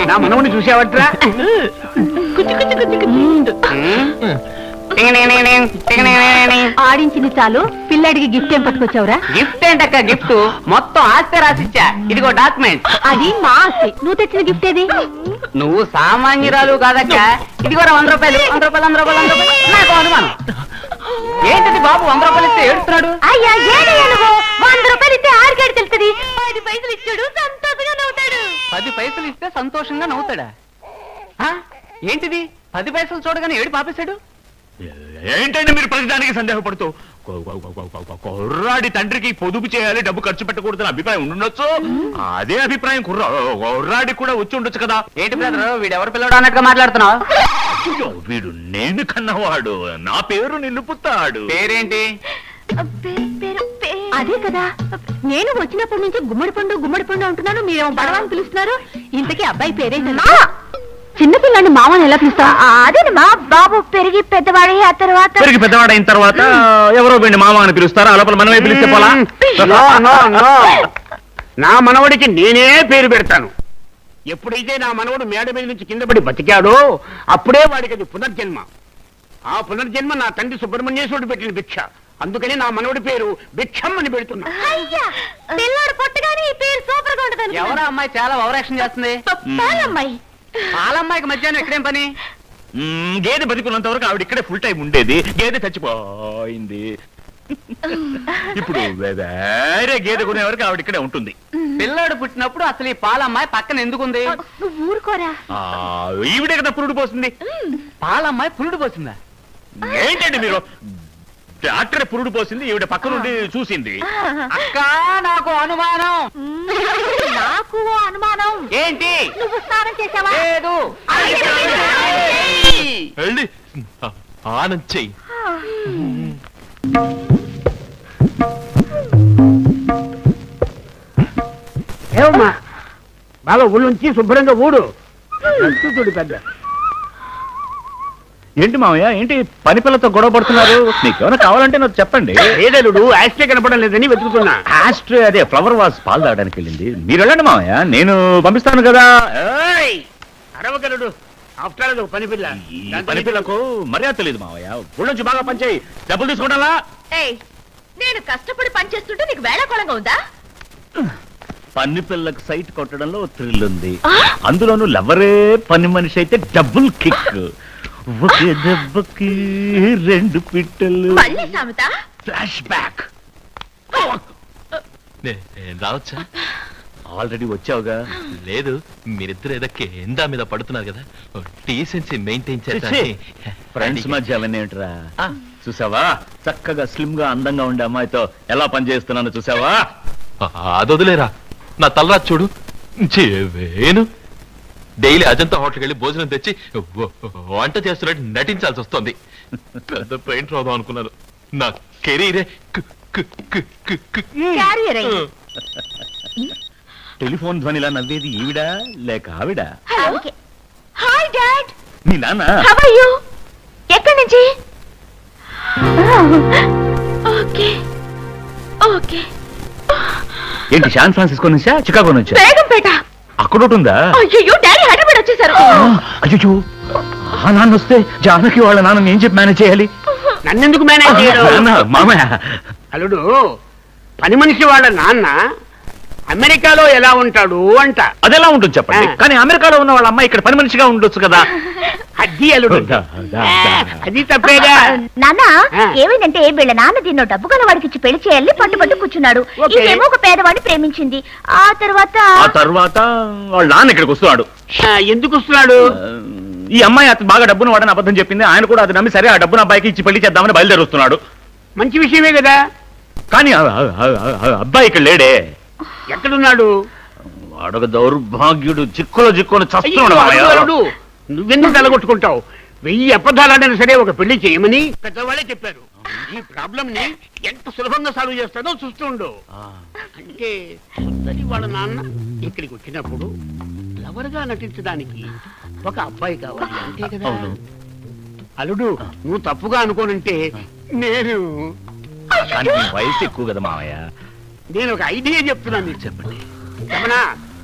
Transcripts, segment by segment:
నా మనవుని చూసావట్రా ఆడించింది చాలు పిల్లడికి గిఫ్ట్ ఏం పట్టుకొచ్చావురా గిఫ్ట్ ఏంటక్క గిఫ్ట్ మొత్తం ఆస్తి రాసిచ్చా ఇదిగో డాక్యుమెంట్ అది మా ఆస్తి నువ్వు తెచ్చిన గిఫ్ట్ ఏది నువ్వు సామాన్యురాలు కాదక్క ఇదిగో వంద రూపాయలు వంద రూపాయలు వంద రూపాయలు వంద రూపాయలు నాకు అనుమానం ఏంటది బాబు వంద రూపాయలు ఇస్తే ఏడుస్తున్నాడు అయ్యా ఏడయ్యా నువ్వు వంద రూపాయలు ఇస్తే ఆరికేడు తెలుస్తుంది పది పైసలు ఇచ్చాడు సంతోషంగా నవ్వుతాడు పది పైసలు ఇస్తే సంతోషంగా నవ్వుతాడా ఆ? ఏంటిది పది పైసలు చూడగానే ఏడు పాపేశాడు ఏంటండి మీరు ప్రతిదానికి సందేహపడుతూ కొ- కొ- కొ- కొ- కొ- కొ- కుర్రాడి తండ్రికి పొదుపు చేయాలి డబ్బు ఖర్చు పెట్టకూడదని అభిప్రాయం ఉండుండొచ్చు అదే అభిప్రాయం కుర్రా కుర్రాడికి కూడా వచ్చి ఉండొచ్చు కదా ఏంటి బ్రదర్ వీడెవరు పిల్లడు అన్నట్టుగా మాట్లాడుతున్నావు అయ్యో, వీడు నేను కన్నవాడు నా పేరు నిలుపుతాడు పేరేంటి అదే కదా నేను వచ్చినప్పటి నుంచి గుమ్మడి పండు గుమ్మడి పండు అంటున్నాను మీరేమో బడవ అని పిలుస్తున్నారు ఇంతకీ అబ్బాయి పేరేంటన్నా చిన్నపిల్లని మామని ఎలా పిలుస్తా అదేనమ్మా బాబు పెరిగి పెద్దవాడి ఆ తర్వాత పెరిగి పెద్దవాడైన తర్వాత ఎవరో వీడిని మామ అని పిలుస్తారా ఆ లోపల మనమే పిలిస్తే పోలా నో నో నో నా మనవడికి నేనే పేరు పెడతాను ఎప్పుడైతే నా మనవడు మేడ మీద నుంచి కింద పడి బతికాడో అప్పుడే వాడికి అది పునర్జన్మ ఆ పునర్జన్మ నా తండ్రి సుబ్రహ్మణ్యేశ్వరుడు పెట్టిన భిక్ష అందుకని నా మనవడి పేరు భిక్షం అని పెడుతున్నా అయ్యా పిల్లాడు పుట్టగానే ఈ పేరు సూపర్ గా ఉంటది ఎవరో అమ్మాయి చాలా ఓవరాక్షన్ చేస్తుంది పాలమ్మాయి పాలమ్మాయికి మధ్యాహ్నం ఇక్కడేం పని మ్మ్, గేదె బతికున్నంత వరకు ఆవిడ ఇక్కడే ఫుల్ టైం ఉండేది గేదె చచ్చిపోయింది ఇప్పుడు వే- వేరే గేదె కొనే వరకు ఆవిడ ఇక్కడే ఉంటుంది పిల్లాడు పుట్టినప్పుడు అసలు ఈ పాలమ్మాయి పక్కన ఎందుకుంది నువ్వు ఊరుకోరా ఆ, ఈవిడే కదా పురుడు పోస్తుంది పాలమ్మాయి పురుడు పోసిందా ఏంటండి మీరు డాక్టర్ పురుడు పోసింది ఈవిడ పక్క నుండి చూసింది అక్క నాకు అనుమానం నాకు ఓ అనుమానం ఏంటి నువ్వు స్నానం చేసావా లేదు వెళ్ళి ఆనంద్ చెయ్యి ఏమమ్మా బాగా ఒళ్ళుంచి శుభ్రంగా ఊడు చూడు పెద్ద ఏంటి మామయ్య ఏంటి పని పిల్లతో గొడవ పడుతున్నారు నీకేమైనా కావాలంటే నాకు చెప్పండి ఏదలుడు ఆస్ట్రే కనపడం లేదని వెతుకుతున్నా ఆస్ట్రే అదే ఫ్లవర్ వాజ్ పాలు తాగడానికి వెళ్ళింది మీరు వెళ్ళండి మామయ్య నేను పంపిస్తాను కదా ఏయ్! అరవగలడు ఆఫ్టర్ ఆల్ పని పిల్ల ఈ పని పిల్లకు మర్యాద తెలియదు మావయ్య ఊళ్ళొంచి బాగా పనిచేయి డబ్బులు తీసుకోవడాలా ఏయ్ నేను కష్టపడి పనిచేస్తుంటే నీకు వేళకోళంగా ఉందా పని పిల్లకు సైట్ కొట్టడంలో థ్రిల్ ఉంది అందులోనూ లవరే పని మనిషి అయితే డబుల్ కిక్ ఒకే దెబ్బకి రెండు పిట్టలు మళ్ళీ సామెత ఫ్లాష్ బ్యాక్ నే- నేను రావచ్చా ఆల్రెడీ వచ్చావుగా లేదు మీరిద్దరు ఏదో కేందా మీద పడుతున్నారు కదా డీసెన్సీ మెయింటైన్ చేస్తాను ఫ్రెండ్స్ మధ్య అవన్నీ ఏంట్రా చూసావా చక్కగా స్లిమ్ గా అందంగా ఉండే అమ్మాయితో ఎలా పనిచేస్తున్నానో చూసావా అదొదిలేరా నా తలరా చూడు వేను డైలీ అజంతా హోటల్కి వెళ్ళి భోజనం తెచ్చి వ- వంట చేస్తున్నట్టు నటించాల్సి వస్తుంది పెద్ద పెయింట్ రాదాం అనుకున్నాను నా కెరీరే కు- కు- కు- కు- కు- క్యారియర్ అయ్యి. టెలిఫోన్ ధ్వనిలా నవ్వేది ఈవిడా లేక ఆవిడ ఓకే హాయ్ డాడ్ మీ నాన్న హౌ ఆర్ యు ఎక్కడి నుంచి ఓకే ఓకే ఏంటి శాన్ ఫ్రాన్సిస్కో నుంచా చికాగో నుంచా బేగంపేట అక్కడ ఒకటి ఉందా అయ్యో డాడీ హైదరాబాద్ వచ్చేసారు అయ్యో ఆ నాన్న వస్తే జానకి వాళ్ళ నాన్న ఏం చెప్పి మేనేజ్ చేయాలి నన్నెందుకు మేనేజ్ చేయడం నాన్న, మామయ్య అల్లుడు పని మనిషి వాళ్ళ నాన్న అమెరికాలో ఎలా ఉంటాడు అంట అదెలా ఉంటుంది చెప్పండి ఆ. కానీ అమెరికాలో ఉన్న వాళ్ళ అమ్మాయి ఇక్కడ పని మనిషిగా ఉండొచ్చు కదా అది అల్లుడు దా, దా, దా. అది తప్పేగా నాన్న ఆ. ఏమైందంటే వీళ్ళ నాన్న దీన్నో డబ్బు గల వాడికి ఇచ్చి పెళ్లి చేయాలని పట్టు పట్టు కూర్చున్నాడు ఓకే. ఇదేమో ఒక పేదవాడిని ప్రేమించింది ఆ తర్వాత ఆ తర్వాత వాళ్ళ నాన్న ఇక్కడికి వస్తున్నాడు ఆ, ఎందుకు వస్తున్నాడు ఆ, ఈ అమ్మాయి అతను బాగా డబ్బును వాడని అబద్ధం చెప్పింది ఆయన కూడా అది నమ్మి సరే ఆ డబ్బును అబ్బాయికి ఇచ్చి పెళ్లి చేద్దామని బయలుదేరుస్తున్నాడు మంచి విషయమే కదా కానీ ఆ- ఆ- ఆ- ఆ అబ్బాయి ఇక్కడ లేడే ఎక్కడున్నాడు వాడొక దౌర్భాగ్యుడు చిక్కులో చిక్కుని అయ్యో, చస్తున్నాడు అల్లుడు, మామయ్య. అల్లుడు, నువ్వెందుకు తలగొట్టుకుంటావు వెయ్యి అబద్ధాలైనా సరే ఒక పెళ్లి చేయమని పెద్దవాళ్ళే చెప్పారు ఈ ప్రాబ్లం ని ఎంత సులభంగా సాల్వ్ చేస్తానో చూస్తుండు అంటే సుందరి వాళ్ళ నాన్న ఇక్కడికి వచ్చినప్పుడు లవర్ గా నటించడానికి ఒక అబ్బాయి కావాలి అంతే కదా అవును. అల్లుడు నువ్వు తప్పుగా అనుకోనంటే నేను కానీ నీ వయసు ఎక్కువ కదా మామయ్య నేను ఒక ఐడియా చెప్తున్నాను నీకు చెప్పండి చెప్పనా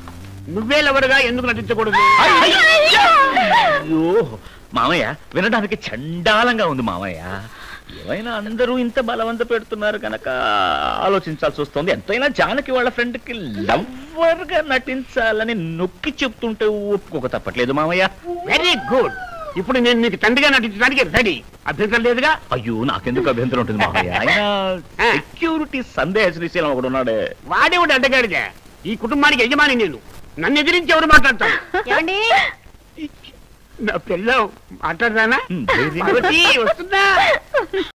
నువ్వే లవరుగా ఎందుకు నటించకూడదు అయ్యో మామయ్య వినడానికి చండాలంగా ఉంది మామయ్య ఏమైనా అందరూ ఇంత బలవంత పెడుతున్నారు కనుక ఆలోచించాల్సి వస్తుంది ఎంతైనా జానకి వాళ్ళ ఫ్రెండ్ కి లవ్వర్ గా నటించాలని నొక్కి చెప్తుంటే ఒప్పుకోక తప్పట్లేదు మామయ్య వెరీ గుడ్ ఇప్పుడు నేను నీకు తండ్రిగా నటించడానికి రెడీ అభ్యంతరం లేదుగా అయ్యో నాకెందుకు అభ్యంతరం ఉంటుంది మామయ్య ఆయన సెక్యూరిటీ సందేహ శ్రీశైలం ఒకడు ఉన్నాడే వాడేవాడు అడ్డగాడిదే ఈ కుటుంబానికి యజమాని నేను నన్ను ఎదిరించి ఎవరు మాట్లాడతాను ఏమండి నా పిల్ల మాట్లాడదానా Hmm, very good. పార్వతి, వస్తుందా